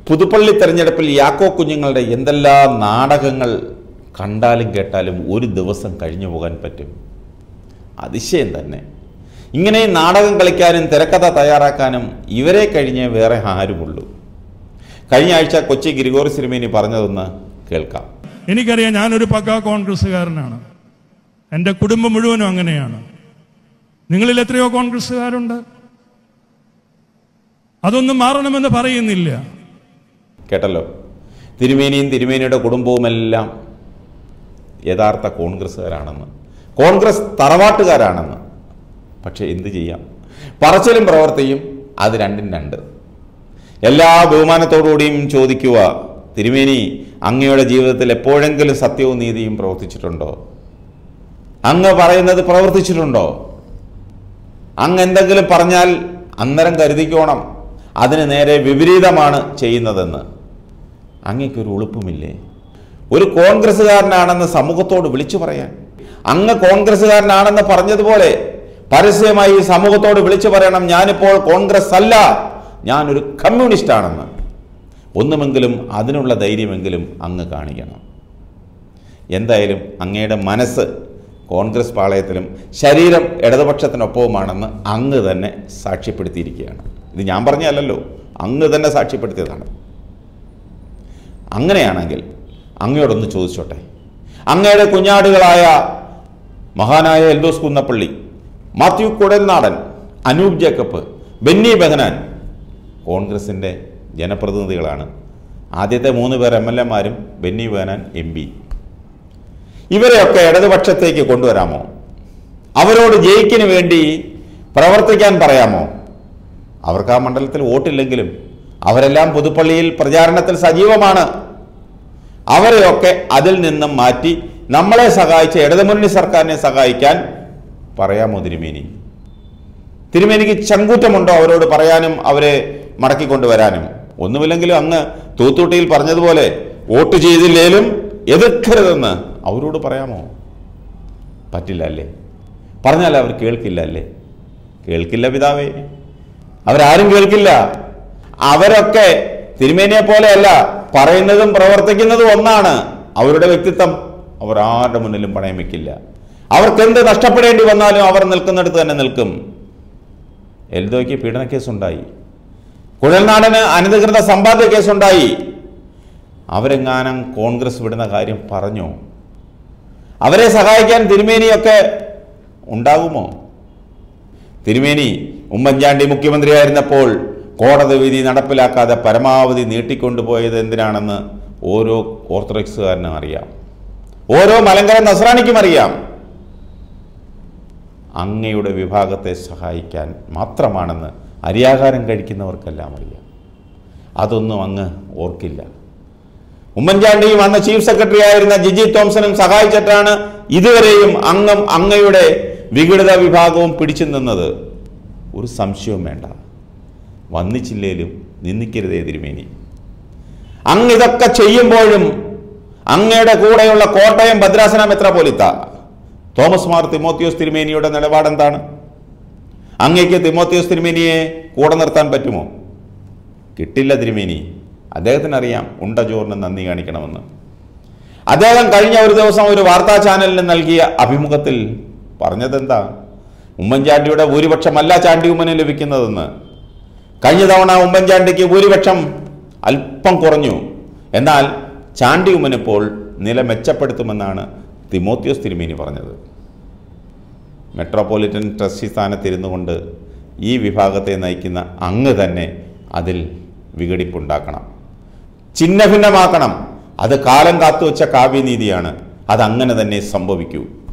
പുതുപ്പള്ളി തെരഞ്ഞെടുപ്പിൽ യാക്കോ കുഞ്ഞുങ്ങളുടെ എന്തെല്ലാം നാടകങ്ങൾ കണ്ടാലും കേട്ടാലും ഒരു ദിവസം കഴിഞ്ഞു പോകാൻ പറ്റും അതിശയം തന്നെ ഇങ്ങനെ നാടകം കളിക്കാനും തിരക്കഥ തയ്യാറാക്കാനും ഇവരെ കഴിഞ്ഞേ വേറെ ആരുമുള്ളൂ കഴിഞ്ഞ ആഴ്ച കൊച്ചി ഗിരിഗോറി സിനിമേനി പറഞ്ഞതൊന്ന് കേൾക്കാം എനിക്കറിയാം ഞാനൊരു പക്ക കോൺഗ്രസ്സുകാരനാണ് എൻ്റെ കുടുംബം മുഴുവനും അങ്ങനെയാണ് നിങ്ങളിൽ എത്രയോ കോൺഗ്രസ്സുകാരുണ്ട് അതൊന്നും മാറണമെന്ന് പറയുന്നില്ല കേട്ടല്ലോ തിരുമേനിയും തിരുമേനിയുടെ കുടുംബവുമെല്ലാം യഥാർത്ഥ കോൺഗ്രസ്സുകാരാണെന്ന് കോൺഗ്രസ് തറവാട്ടുകാരാണെന്ന് പക്ഷേ എന്ത് ചെയ്യാം പറച്ചിലും പ്രവർത്തിയും അത് രണ്ടും രണ്ട് എല്ലാ ബഹുമാനത്തോടുകൂടിയും ചോദിക്കുക തിരുമേനി അങ്ങയുടെ ജീവിതത്തിൽ എപ്പോഴെങ്കിലും സത്യവും നീതിയും പ്രവർത്തിച്ചിട്ടുണ്ടോ അങ്ങ് പറയുന്നത് പ്രവർത്തിച്ചിട്ടുണ്ടോ അങ്ങ് എന്തെങ്കിലും പറഞ്ഞാൽ അന്നേരം കരുതിക്കോണം അതിന് നേരെ വിപരീതമാണ് ചെയ്യുന്നതെന്ന് അങ്ങയ്ക്കൊരു ഉളുപ്പുമില്ലേ ഒരു കോൺഗ്രസ്സുകാരനാണെന്ന് സമൂഹത്തോട് വിളിച്ചു പറയാൻ അങ്ങ് കോൺഗ്രസ്സുകാരനാണെന്ന് പറഞ്ഞതുപോലെ പരസ്യമായി സമൂഹത്തോട് വിളിച്ചു പറയണം ഞാനിപ്പോൾ കോൺഗ്രസ് അല്ല ഞാനൊരു കമ്മ്യൂണിസ്റ്റ് ആണെന്ന് ഒന്നുമെങ്കിലും അതിനുള്ള ധൈര്യമെങ്കിലും അങ്ങ് കാണിക്കണം എന്തായാലും അങ്ങയുടെ മനസ്സ് കോൺഗ്രസ് പാളയത്തിലും ശരീരം ഇടതുപക്ഷത്തിനൊപ്പവുമാണെന്ന് അങ്ങ് തന്നെ സാക്ഷ്യപ്പെടുത്തിയിരിക്കുകയാണ് ഇത് ഞാൻ പറഞ്ഞതല്ലല്ലോ അങ്ങ് തന്നെ സാക്ഷ്യപ്പെടുത്തിയതാണ് അങ്ങനെയാണെങ്കിൽ അങ്ങയോടൊന്ന് ചോദിച്ചോട്ടെ അങ്ങയുടെ കുഞ്ഞാടുകളായ മഹാനായ എൽദോസ് കുന്നപ്പള്ളി മാത്യു കുടൽനാടൻ അനൂപ് ജേക്കബ് ബെന്നി ബെഹനാൻ കോൺഗ്രസിൻ്റെ ജനപ്രതിനിധികളാണ് ആദ്യത്തെ മൂന്ന് പേർ എം എൽ എമാരും ബെന്നി ബെഹനാൻ എം പി ഇവരെയൊക്കെ ഇടതുപക്ഷത്തേക്ക് കൊണ്ടുവരാമോ അവരോട് ജയിക്കിന് വേണ്ടി പ്രവർത്തിക്കാൻ പറയാമോ അവർക്ക് ആ മണ്ഡലത്തിൽ വോട്ടില്ലെങ്കിലും അവരെല്ലാം പുതുപ്പള്ളിയിൽ പ്രചാരണത്തിൽ സജീവമാണ് അവരെയൊക്കെ അതിൽ നിന്നും മാറ്റി നമ്മളെ സഹായിച്ച ഇടതുമുന്നണി സർക്കാരിനെ സഹായിക്കാൻ പറയാമോ തിരുമേനി തിരുമേനിക്ക് ചങ്കൂറ്റമുണ്ടോ അവരോട് പറയാനും അവരെ മടക്കിക്കൊണ്ടുവരാനും ഒന്നുമില്ലെങ്കിലും അങ്ങ് തൂത്തുട്ടിയിൽ പറഞ്ഞതുപോലെ വോട്ട് ചെയ്തില്ലേലും എതിർക്കരുതെന്ന് അവരോട് പറയാമോ പറ്റില്ല അല്ലേ പറഞ്ഞാൽ അവർ കേൾക്കില്ല അല്ലേ കേൾക്കില്ല പിതാവേ അവരാരും കേൾക്കില്ല അവരൊക്കെ തിരുമേനിയെ പോലെയല്ല പറയുന്നതും പ്രവർത്തിക്കുന്നതും ഒന്നാണ് അവരുടെ വ്യക്തിത്വം അവർ ആരുടെ മുന്നിലും പണയം വെക്കില്ല അവർക്ക് എന്ത് നഷ്ടപ്പെടേണ്ടി വന്നാലും അവർ നിൽക്കുന്നിടത്ത് തന്നെ നിൽക്കും എൽദോയ്ക്ക് പീഡന കേസുണ്ടായി കുഴൽനാടന് അനധികൃത സമ്പാദ്യ കേസുണ്ടായി അവരെങ്ങാനും കോൺഗ്രസ് വിടുന്ന കാര്യം പറഞ്ഞോ അവരെ സഹായിക്കാൻ തിരുമേനിയൊക്കെ ഉണ്ടാകുമോ തിരുമേനി ഉമ്മൻചാണ്ടി മുഖ്യമന്ത്രിയായിരുന്നപ്പോൾ കോടതി വിധി നടപ്പിലാക്കാതെ പരമാവധി നീട്ടിക്കൊണ്ടുപോയത് എന്തിനാണെന്ന് ഓരോ ഓർത്തഡോക്സുകാരനും അറിയാം ഓരോ മലങ്കര നസ്രാണിക്കും അറിയാം അങ്ങയുടെ വിഭാഗത്തെ സഹായിക്കാൻ മാത്രമാണെന്ന് അരിയാഹാരം കഴിക്കുന്നവർക്കെല്ലാം അറിയാം അതൊന്നും അങ്ങ് ഓർക്കില്ല ഉമ്മൻചാണ്ടിയും അന്ന് ചീഫ് സെക്രട്ടറി ആയിരുന്ന ജിജി തോംസണും സഹായിച്ചിട്ടാണ് ഇതുവരെയും അങ്ങും അങ്ങയുടെ വിഘടിത വിഭാഗവും പിടിച്ചു നിന്നത് ഒരു സംശയവും വേണ്ട വന്നിച്ചില്ലേലും നിന്ദിക്കരുതേ തിരുമേനി അങ്ങ് ഇതൊക്കെ ചെയ്യുമ്പോഴും അങ്ങയുടെ കൂടെയുള്ള കോട്ടയം ഭദ്രാസന മെത്രാപോലിത്ത തോമസ് മാർ തിമോത്തിയോസ് തിരുമേനിയുടെ നിലപാടെന്താണ് അങ്ങയ്ക്ക് തിമോത്തിയോസ് തിരുമേനിയെ കൂടെ നിർത്താൻ പറ്റുമോ കിട്ടില്ല തിരുമേനി അദ്ദേഹത്തിന് അറിയാം ഉണ്ട ചോറിന് നന്ദി കാണിക്കണമെന്ന് അദ്ദേഹം കഴിഞ്ഞ ഒരു ദിവസം ഒരു വാർത്താ ചാനലിന് നൽകിയ അഭിമുഖത്തിൽ പറഞ്ഞതെന്താ ഉമ്മൻചാണ്ടിയുടെ ഭൂരിപക്ഷമല്ല ചാണ്ടി ഉമ്മന് ലഭിക്കുന്നതെന്ന് കഴിഞ്ഞ തവണ ഉമ്മൻചാണ്ടിക്ക് ഭൂരിപക്ഷം അല്പം കുറഞ്ഞു എന്നാൽ ചാണ്ടി ഉമ്മനിപ്പോൾ നില മെച്ചപ്പെടുത്തുമെന്നാണ് തിമോത്തിയോസ് തിരുമേനി പറഞ്ഞത് മെട്രോപൊളിറ്റൻ ട്രസ്റ്റി സ്ഥാനത്തിരുന്നു കൊണ്ട് ഈ വിഭാഗത്തെ നയിക്കുന്ന അങ്ങ് തന്നെ അതിൽ വിഘടിപ്പുണ്ടാക്കണം ചിഹ്നഭിന്നമാക്കണം അത് കാലം കാത്തുവച്ച കാവ്യനീതിയാണ് അത് അങ്ങനെ തന്നെ സംഭവിക്കൂ